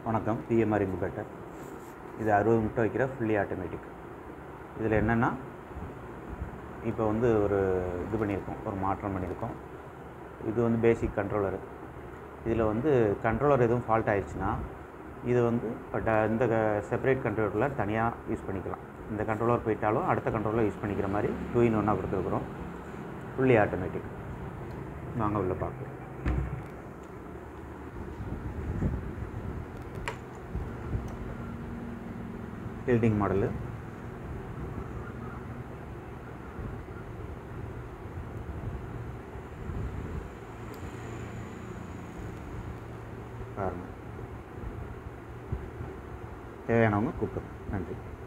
வணக்கம் PMR incubator இது அறுபது முட்டை வைக்கிற ஃபுல்லி ஆட்டோமேட்டிக் இதில் என்னென்னா இப்போ வந்து ஒரு இது பண்ணியிருக்கோம் ஒரு மாற்றம் பண்ணியிருக்கோம் இது வந்து பேசிக் கண்ட்ரோலரு இதில் வந்து கண்ட்ரோலர் எதுவும் ஃபால்ட் ஆயிடுச்சுன்னா இது வந்து பட் இந்த செப்பரேட் கண்ட்ரோலரில் தனியாக யூஸ் பண்ணிக்கலாம் இந்த கண்ட்ரோலர் போயிட்டாலும் அடுத்த கண்ட்ரோலர் யூஸ் பண்ணிக்கிற மாதிரி டூ இன் ஒன்னாக கொடுத்துருக்குறோம் ஃபுல்லி ஆட்டோமேட்டிக் வாங்க உள்ள பார்க்கலாம் பில்டிங் மாடலு பாருங்கள் தேவையானவங்க கூப்பிடுங்க நன்றி